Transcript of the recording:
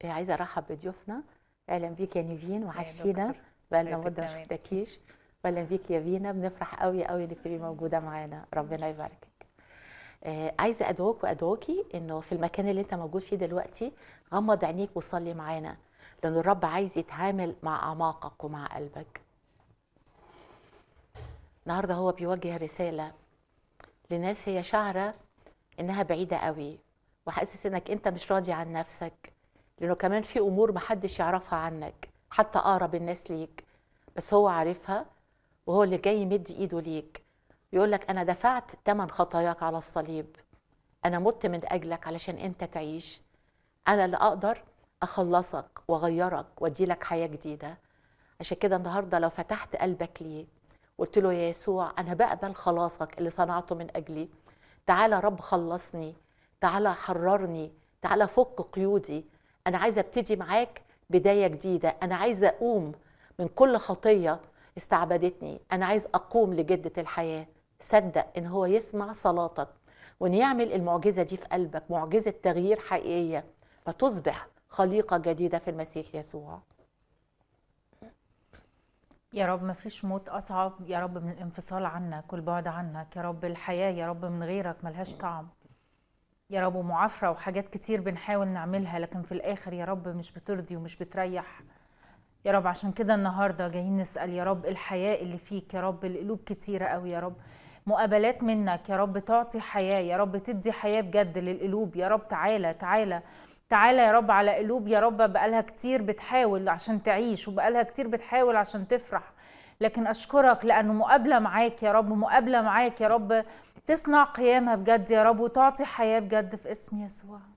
إيه، عايزه ارحب بضيوفنا اهلا بيك يا نيفين وحشينا دكتور. بقالنا حضرتك مده ما كمان. شفتكيش واهلا بيك يا فينا بنفرح قوي قوي انك تبقي موجوده معانا ربنا يباركك آه عايزه ادعوك وادعوكي انه في المكان اللي انت موجود فيه دلوقتي غمض عينيك وصلي معانا لان الرب عايز يتعامل مع اعماقك ومع قلبك النهارده هو بيوجه رساله لناس هي شعره انها بعيده قوي وحاسس انك انت مش راضي عن نفسك لانه كمان في امور محدش يعرفها عنك حتى اقرب الناس ليك بس هو عارفها وهو اللي جاي يمد ايده ليك يقول لك انا دفعت ثمن خطاياك على الصليب انا مت من اجلك علشان انت تعيش انا اللي اقدر اخلصك واغيرك وادي لك حياه جديده عشان كده النهارده لو فتحت قلبك ليه قلت له يا يسوع انا بقبل خلاصك اللي صنعته من اجلي تعالى رب خلصني تعالى حررني تعالى فك قيودي انا عايزه ابتدي معاك بدايه جديده انا عايزه اقوم من كل خطيه استعبدتني انا عايز اقوم لجده الحياه صدق ان هو يسمع صلاتك وان يعمل المعجزه دي في قلبك معجزه تغيير حقيقيه فتصبح خليقه جديده في المسيح يسوع يا رب ما فيش موت أصعب يا رب من الانفصال عنك والبعد عنك يا رب الحياة يا رب من غيرك ملهاش طعم يا رب معافرة وحاجات كتير بنحاول نعملها لكن في الآخر يا رب مش بترضي ومش بتريح يا رب عشان كده النهاردة جايين نسأل يا رب الحياة اللي فيك يا رب القلوب كتيرة قوي يا رب مقابلات منك يا رب تعطي حياة يا رب تدي حياة بجد للقلوب يا رب تعالى تعالى تعالى يا رب على قلوب يا رب بقالها كتير بتحاول عشان تعيش وبقالها كتير بتحاول عشان تفرح لكن أشكرك لأنه مقابلة معاك يا رب مقابلة معاك يا رب تصنع قيامة بجد يا رب وتعطي حياة بجد في اسم يسوع